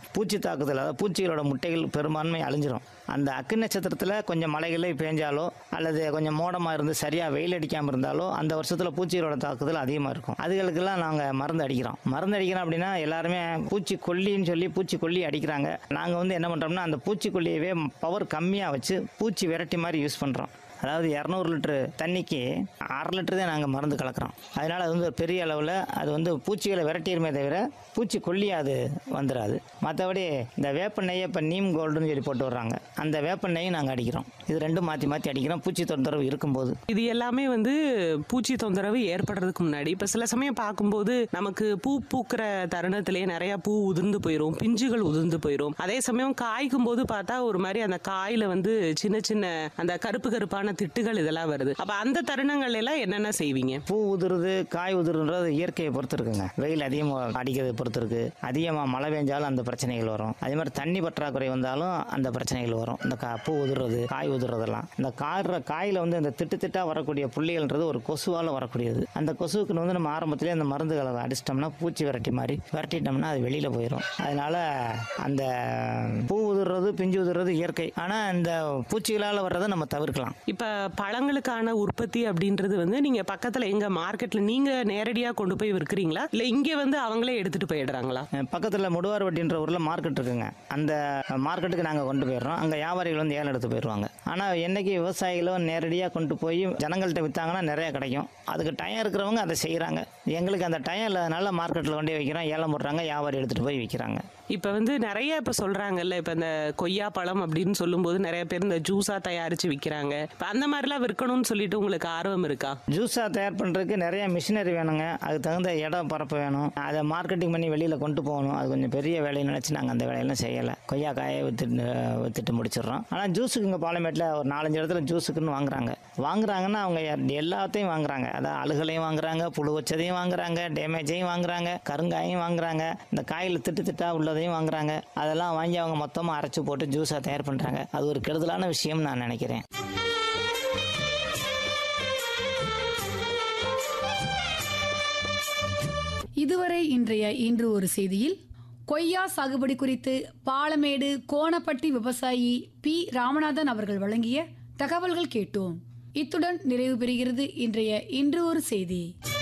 பூச்சி தாக்குதல் அதாவது பூச்சிகளோட முட்டைகள் பெரும்பான்மை அழிஞ்சிரும் அந்த அக்கு நட்சத்திரத்தில் கொஞ்சம் மழைகளே பேஞ்சாலோ அல்லது கொஞ்சம் மோடமாக இருந்து சரியாக வெயில் அடிக்காமல் இருந்தாலோ அந்த வருஷத்தில் பூச்சிகளோட தாக்குதல் அதிகமாக இருக்கும் அதுகளுக்கெல்லாம் நாங்கள் மருந்து அடிக்கிறோம் மருந்து அடிக்கிறோம் அப்படின்னா எல்லாருமே பூச்சி கொல்லின்னு சொல்லி பூச்சி கொல்லி அடிக்கிறாங்க நாங்கள் வந்து என்ன பண்ணுறோம்னா அந்த பூச்சிக்கொல்லியவே பவர் கம்மியாக வச்சு பூச்சி விரட்டி மாதிரி யூஸ் பண்ணுறோம் அதாவது இரநூறு லிட்டரு தண்ணிக்கு அரை லிட்டர் தான் நாங்கள் மருந்து கலக்கிறோம் அதனால் அது வந்து ஒரு பெரிய அளவில் அது வந்து பூச்சிகளை விரட்டிடுமே தவிர பூச்சி கொல்லி அது வந்துடாது மற்றபடி இந்த வேப்பெண்ணெயை இப்போ நீம் கோல்டுன்னு சொல்லி போட்டு வர்றாங்க அந்த வேப்பெண்ணெயும் நாங்கள் அடிக்கிறோம் இது ரெண்டும் மாற்றி மாற்றி அடிக்கிறோம் பூச்சி தொந்தரவு இருக்கும்போது இது எல்லாமே வந்து பூச்சி தொந்தரவு ஏற்படுறதுக்கு முன்னாடி இப்ப சில சமயம் பார்க்கும்போது நமக்கு பூ பூக்கிற தருணத்திலேயே நிறைய பூ உதிர்ந்து போயிடும் பிஞ்சுகள் உதிர்ந்து போயிடும் அதே சமயம் காய்க்கும் போது பார்த்தா ஒரு மாதிரி அந்த காயில வந்து சின்ன சின்ன அந்த கருப்பு கருப்பான திட்டுகள் இதெல்லாம் வருது அப்ப அந்த தருணங்கள் எல்லாம் என்னென்ன செய்வீங்க பூ உதிருது காய் உதிருன்றது இயற்கையை பொறுத்து இருக்குங்க வெயில் அதிகமாக அடிக்கிறதை பொறுத்து இருக்கு அதிகமாக மழை பெஞ்சாலும் அந்த பிரச்சனைகள் வரும் அதே மாதிரி தண்ணி பற்றாக்குறை வந்தாலும் அந்த பிரச்சனைகள் வரும் இந்த கா பூ உதிர்றது காய் உதிர்றதெல்லாம் இந்த காய்ற காயில் வந்து இந்த திட்டு திட்டா வரக்கூடிய புள்ளிகள்ன்றது ஒரு கொசுவால் வரக்கூடியது அந்த கொசுவுக்கு வந்து நம்ம ஆரம்பத்திலே அந்த மருந்துகளை அடிச்சிட்டோம்னா பூச்சி விரட்டி மாதிரி விரட்டிட்டோம்னா அது வெளியில் போயிடும் அதனால அந்த பூ உதிர்றது பிஞ்சு உதிர்றது இயற்கை ஆனால் இந்த பூச்சிகளால் வர்றதை நம்ம தவிர்க்கலாம் இப்ப பழங்களுக்கான உற்பத்தி அப்படின்றது வந்து நீங்க பக்கத்துல எங்க மார்க்கெட்ல நீங்க நேரடியா கொண்டு போய் விற்கிறீங்களா இல்ல இங்க வந்து அவங்களே எடுத்துட்டு போயிடுறாங்களா பக்கத்தில் முடுவார்பட்டின்ற ஊரில் மார்க்கெட் இருக்குங்க அந்த மார்க்கெட்டுக்கு நாங்கள் கொண்டு போயிடுறோம் அங்கே வியாபாரிகள் வந்து ஏலம் எடுத்து போயிடுவாங்க ஆனால் என்னைக்கு விவசாயிகளும் நேரடியாக கொண்டு போய் ஜனங்கள்கிட்ட விற்றாங்கன்னா நிறைய கிடைக்கும் அதுக்கு டயம் இருக்கிறவங்க அதை செய்கிறாங்க எங்களுக்கு அந்த டயம் இல்லாதனால மார்க்கெட்டில் கொண்டு போய் வைக்கிறோம் ஏலம் போடுறாங்க வியாபாரி எடுத்துகிட்டு போய் விற்கிறாங்க இப்ப வந்து நிறைய இப்ப சொல்றாங்கல்ல இப்ப இந்த கொய்யா பழம் அப்படின்னு சொல்லும்போது நிறைய பேர் இந்த ஜூஸா தயாரிச்சு விக்கிறாங்க இப்ப அந்த மாதிரிலாம் விற்கணும்னு சொல்லிட்டு உங்களுக்கு ஆர்வம் இருக்கா ஜூஸாக தயார் பண்ணுறதுக்கு நிறைய மிஷினரி வேணுங்க அதுக்கு தகுந்த இடம் பரப்பு வேணும் அதை மார்க்கெட்டிங் பண்ணி வெளியில் கொண்டு போகணும் அது கொஞ்சம் பெரிய வேலையை நினச்சி நாங்கள் அந்த வேலையெல்லாம் செய்யலை கொய்யா காயை வித்துட்டு வித்துட்டு முடிச்சிடுறோம் ஆனால் ஜூஸுக்கு இங்கே பாலமேட்டில் ஒரு நாலஞ்சு இடத்துல ஜூஸுக்குன்னு வாங்குறாங்க வாங்குறாங்கன்னா அவங்க எ- எல்லாத்தையும் வாங்குறாங்க அதான் அழுகலையும் வாங்குறாங்க புழு வச்சதையும் வாங்குறாங்க டேமேஜையும் வாங்குறாங்க கருங்காயும் வாங்குறாங்க இந்த காயில் திட்டு திட்டா உள்ளதையும் வாங்குறாங்க அதெல்லாம் வாங்கி அவங்க மொத்தமாக அரைச்சி போட்டு ஜூஸாக தயார் பண்ணுறாங்க அது ஒரு கெடுதலான விஷயம் நான் நினைக்கிறேன் இதுவரை இன்றைய இன்று ஒரு செய்தியில் கொய்யா சாகுபடி குறித்து பாலமேடு கோணப்பட்டி விவசாயி பி ராமநாதன் அவர்கள் வழங்கிய தகவல்கள் கேட்டோம் இத்துடன் நிறைவு பெறுகிறது இன்றைய இன்று ஒரு செய்தி